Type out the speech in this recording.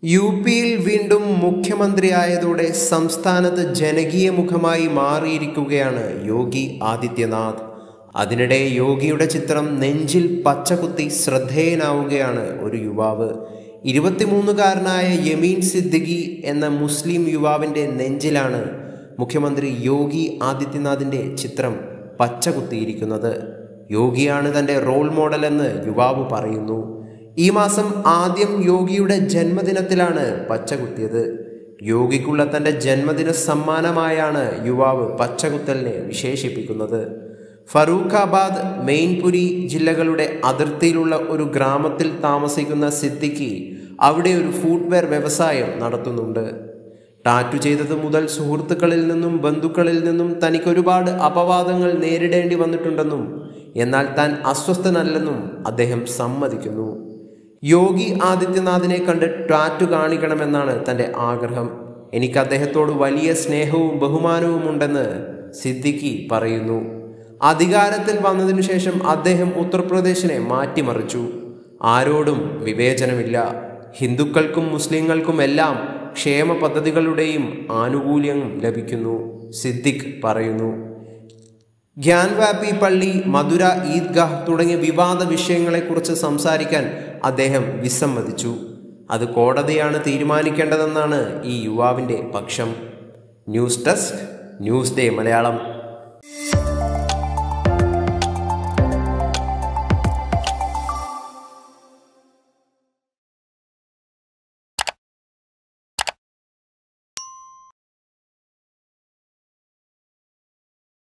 U പിയിൽ വീണ്ടും മുഖ്യമന്ത്രിയായതോടെ സംസ്ഥാനത്ത് ജനകീയ മുഖമായി മാറിയിരിക്കുകയാണ് യോഗി ആദിത്യനാഥ് അതിനിടെ യോഗിയുടെ ചിത്രം നെഞ്ചിൽ പച്ചകുത്തി ശ്രദ്ധേയനാവുകയാണ് ഒരു യുവാവ് ഇരുപത്തിമൂന്നുകാരനായ യമീൻ സിദ്ദിഖി എന്ന മുസ്ലിം യുവാവിൻ്റെ നെഞ്ചിലാണ് മുഖ്യമന്ത്രി യോഗി ആദിത്യനാഥിൻ്റെ ചിത്രം പച്ചകുത്തിയിരിക്കുന്നത് യോഗിയാണ് തൻ്റെ റോൾ മോഡലെന്ന് യുവാവ് പറയുന്നു ഈ മാസം ആദ്യം യോഗിയുടെ ജന്മദിനത്തിലാണ് പച്ചകുത്തിയത് യോഗിക്കുള്ള തൻ്റെ ജന്മദിന സമ്മാനമായാണ് യുവാവ് പച്ചകുത്തലിനെ വിശേഷിപ്പിക്കുന്നത് ഫറൂഖാബാദ് മെയിൻപുരി ജില്ലകളുടെ അതിർത്തിയിലുള്ള ഒരു ഗ്രാമത്തിൽ താമസിക്കുന്ന സിദ്ദിഖി അവിടെ ഒരു ഫുട്വെയർ വ്യവസായം നടത്തുന്നുണ്ട് ടാറ്റു ചെയ്തത് മുതൽ സുഹൃത്തുക്കളിൽ നിന്നും ബന്ധുക്കളിൽ നിന്നും തനിക്ക് ഒരുപാട് അപവാദങ്ങൾ നേരിടേണ്ടി വന്നിട്ടുണ്ടെന്നും എന്നാൽ താൻ അസ്വസ്ഥനല്ലെന്നും അദ്ദേഹം സമ്മതിക്കുന്നു യോഗി ആദിത്യനാഥിനെ കണ്ട് ടാറ്റു കാണിക്കണമെന്നാണ് തൻ്റെ ആഗ്രഹം എനിക്ക് അദ്ദേഹത്തോട് വലിയ സ്നേഹവും ബഹുമാനവും ഉണ്ടെന്ന് സിദ്ദിഖി പറയുന്നു അധികാരത്തിൽ വന്നതിനു ശേഷം അദ്ദേഹം ഉത്തർപ്രദേശിനെ മാറ്റിമറിച്ചു ആരോടും വിവേചനമില്ല ഹിന്ദുക്കൾക്കും മുസ്ലിങ്ങൾക്കും എല്ലാം ക്ഷേമ പദ്ധതികളുടെയും ആനുകൂല്യം ലഭിക്കുന്നു സിദ്ദിഖ് പറയുന്നു ഗ്യാൻവാപ്പി പള്ളി മധുര ഈദ്ഗാഹ് തുടങ്ങിയ വിവാദ വിഷയങ്ങളെക്കുറിച്ച് സംസാരിക്കാൻ അദ്ദേഹം വിസമ്മതിച്ചു അത് കോടതിയാണ് തീരുമാനിക്കേണ്ടതെന്നാണ് ഈ യുവാവിൻ്റെ പക്ഷം news desk news day Malayalam